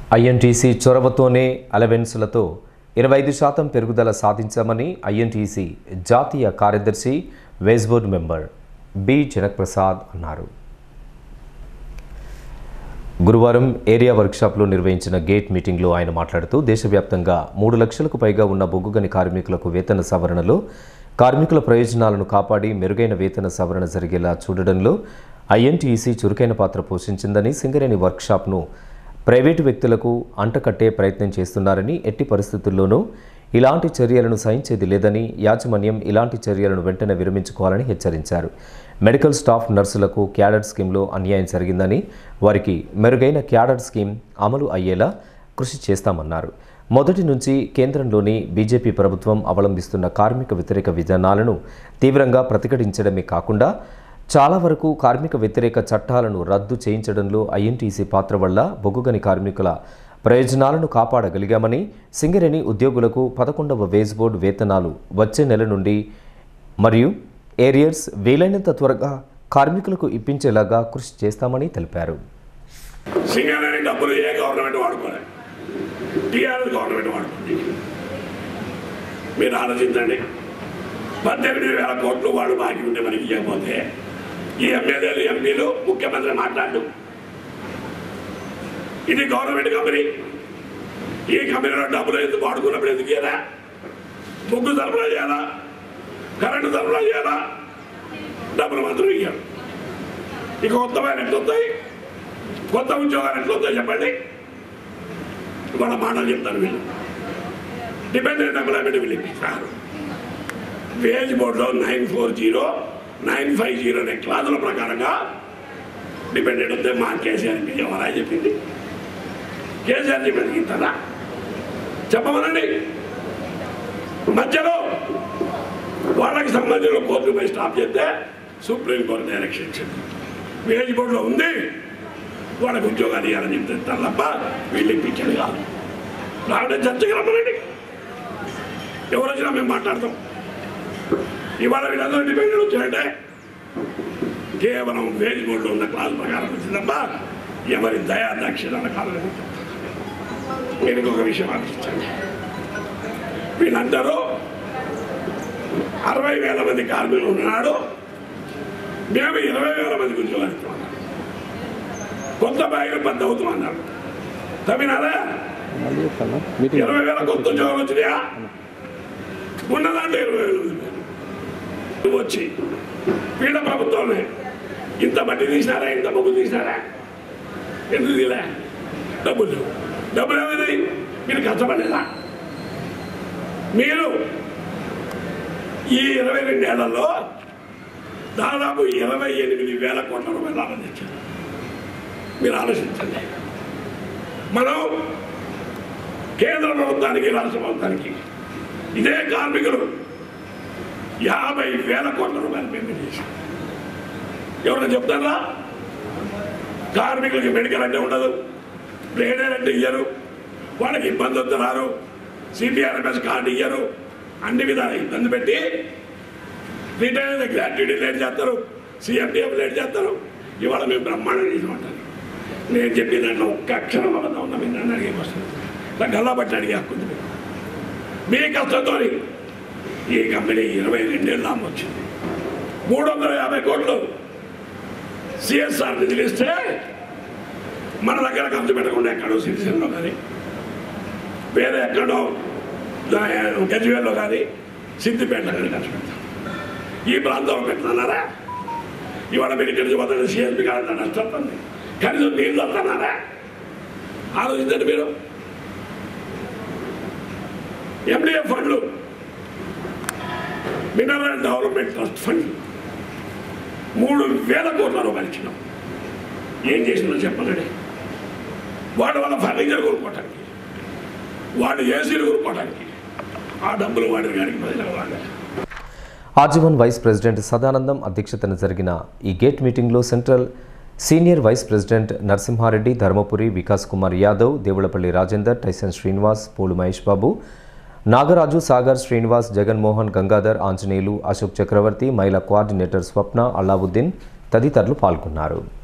INTUC చొరవతోనే అలవెన్సులతో ఇరవై ఐదు శాతం పెరుగుదల సాధించామని ఐఎన్టీసీ జాతీయ కార్యదర్శి wage board member B Janakprasad అన్నారు గురువారం ఏరియా వర్క్షాప్లో నిర్వహించిన గేట్ మీటింగ్లో ఆయన మాట్లాడుతూ దేశవ్యాప్తంగా మూడు లక్షలకు పైగా ఉన్న బొగ్గుగని కార్మికులకు వేతన సవరణలో కార్మికుల ప్రయోజనాలను కాపాడి మెరుగైన వేతన సవరణ జరిగేలా చూడడంలో ఐఎన్టీఈసీ చురుకైన పాత్ర పోషించిందని సింగరేణి వర్క్షాప్ను ప్రైవేటు వ్యక్తులకు అంటకట్టే ప్రయత్నం చేస్తున్నారని ఎట్టి పరిస్థితుల్లోనూ ఇలాంటి చర్యలను సహించేది లేదని యాజమాన్యం ఇలాంటి చర్యలను వెంటనే విరమించుకోవాలని హెచ్చరించారు మెడికల్ స్టాఫ్ నర్సులకు క్యాడర్ స్కీమ్లో అన్యాయం జరిగిందని వారికి మెరుగైన క్యాడర్ స్కీమ్ అమలు అయ్యేలా కృషి చేస్తామన్నారు మొదటి నుంచి కేంద్రంలోని బీజేపీ ప్రభుత్వం అవలంబిస్తున్న కార్మిక వ్యతిరేక విధానాలను తీవ్రంగా ప్రతిఘటించడమే కాకుండా చాలా వరకు కార్మిక వ్యతిరేక చట్టాలను రద్దు చేయించడంలో ఐఎన్టీసీ పాత్ర వల్ల బొగ్గుగని కార్మికుల ప్రయోజనాలను కాపాడగలిగామని సింగరేణి ఉద్యోగులకు పదకొండవ వేజ్ బోర్డు వేతనాలు వచ్చే నెల నుండి మరియు ఏరియర్స్ వీలైనంత త్వరగా కార్మికులకు ఇప్పించేలాగా కృషి చేస్తామని తెలిపారు సింగరేణి డబ్బులు ఏ గవర్నమెంట్ వాడుకోలే టీఆర్ఎస్ గవర్నమెంట్ వాడుకుంది మీరు ఆలోచించండి పద్దెనిమిది వేల కోట్లు వాడు బాకీ ఉంటే మనకి ఇవ్వకపోతే ఈ ఎమ్మెల్యేలు ఎంపీలు ముఖ్యమంత్రి మాట్లాడు ఇది గవర్నమెంట్ కంపెనీ ఈ కంపెనీలో డబ్బులు ఎందుకు వాడుకున్నప్పుడు ఎందుకు ఇయ్యరా బొగ్గు సరఫరా చేయాలా కరెంటు సరఫరా చేయాలా డబ్బులు మాత్రం ఇయ్యారు ఇక కొత్తమైన ఎట్లా వస్తాయి కొత్త ఉద్యోగాలు ఎట్లా వస్తాయి చెప్పండి వాళ్ళ మాటలు చెప్తారు వీళ్ళు డిపెండెంట్ ఎంప్లాయ్మెంట్ వీళ్ళు ఇప్పిస్తారు వేజ్ బోర్డులో nine four zero nine five zero అనే క్లాసుల ప్రకారంగా డిపెండెంట్ వస్తే మా కేసీఆర్ మీకు ఎవరా చెప్పింది కేసీఆర్ చెప్పింది ఇస్తారా చెప్పమనండి మధ్యలో వాళ్ళకి సంబంధించిన కోర్టు పోయి స్టాప్ చేస్తే సుప్రీంకోర్టు డైరెక్షన్ ఇచ్చింది వేజ్ బోర్డులో ఉంది వాళ్ళకి ఉద్యోగాలు ఇవ్వాలని చెప్తారు తప్ప వీళ్ళు ఇప్పించాడు కాదు రావడే చర్చకి రమ్మనండి ఎవరు వచ్చినా మేము మాట్లాడతాం ఇవాళ వీళ్ళందరూ డిపెండెంట్ వచ్చారంటే కేవలం వేజ్ బోర్డులో ఉన్న క్లాస్ ప్రకారం వచ్చింది తప్ప ఎవరి దయా దక్షిణ కాలేదు నేను ఇంకొక విషయం ఆలోచించండి వీళ్ళందరూ అరవై వేల మంది కార్మికులు ఉన్నాడు మేము ఇరవై వేల మందికి ఉద్యోగాలు ఇస్తున్నాం కొత్త బ్యాగులు పెద్ద అవుతామన్నారు తమినారా ఇరవై వేల కొత్త ఉద్యోగాలు వచ్చినాయా ఉన్నదంటే ఇరవై వేలు ఉంది. వచ్చి వీళ్ళ ప్రభుత్వమే ఇంత బట్టి తీసినారా ఇంత బొగ్గు తీసినారా ఎందుకు తీలే డబ్బులు లేవు. డబ్బులు ఏమైంది మీరు కష్టపడలేదా మీరు ఈ ఇరవై రెండేళ్లలో దాదాపు ఇరవై ఎనిమిది వేల కోట్ల రూపాయలు లాభం తెచ్చారు మీరు ఆలోచించండి మనం కేంద్ర ప్రభుత్వానికి రాష్ట్ర ప్రభుత్వానికి ఇదే కార్మికులు యాభై వేల కోట్ల రూపాయలు పేమెంట్ చేశారు ఎవరైనా చెప్తారా కార్మికులకి మెడికల్ అంటే ఉండదు ట్రేడర్ అంటే ఇయ్యరు వాళ్ళకి ఇబ్బంది వస్తున్నారు సిపిఆర్ఎంఎస్ కార్డు ఇయ్యరు అన్ని విధాలు ఇబ్బంది పెట్టి రిటైర్ గ్రాట్యుటీ లేట్ చేస్తారు సిఎండిఎఫ్ లేట్ చేస్తారు ఇవాళ మేము బ్రహ్మాండం చేసామంటారు నేను చెప్పిన దాంట్లో ఒక్క అక్షరం అబద్ధం ఉన్నా మీరు నన్ను అడిగే వస్తుంది నాకు గల్లా బట్టి అడిగే హక్కుంది మీకు మీ కష్టంతో ఈ కంపెనీ ఇరవై రెండేళ్ళు లాభం వచ్చింది మూడు వందల యాభై కోట్లు సిఎస్ఆర్ నిధులు ఇస్తే మన దగ్గర ఖర్చు పెట్టకుండా ఎక్కడో సిరిసిల్లో కానీ వేరే ఎక్కడో గజ్వేల్లో కానీ సిద్దిపేటలో కానీ ఖర్చు పెడతాం ఈ ప్రాంతంలో పెడుతున్నారా ఇవాళ మీరు ఇక్కడి నుంచి వద్ద సిఎస్పి కాదు నష్టపోతుంది కనీసం నీళ్ళు వస్తున్నారా ఆలోచించండి మీరు ఎండిఎఫ్ ఫండ్లు మినరల్ డెవలప్మెంట్ ట్రస్ట్ ఫండ్ మూడు వేల కోట్ల రూపాయలు ఇచ్చినాం ఏం చేసిందో చెప్పలేడే వాడు వాళ్ళ ఫర్నిచర్ కొనుక్కోవటానికి వాడు ఏసీలు కొనుక్కోవటానికి ఆ డబ్బులు వాడి గారికి బదిలీ వాళ్ళే ఆజీవన్ వైస్ ప్రెసిడెంట్ సదానందం అధ్యక్షతన జరిగిన ఈ గేట్ మీటింగ్లో central senior vice president Narasimhareddy Dharmapuri Vikas Kumar Yadav Devulapalli Rajender Tyson Srinivas Polu Mahesh Babu Nagaraju Sagar Srinivas Jaganmohan Gangadhar Anjaneyulu Ashok Chakravarthi మహిళా కోఆర్డినేటర్ స్వప్న అలావుద్దీన్ తదితరులు పాల్గొన్నారు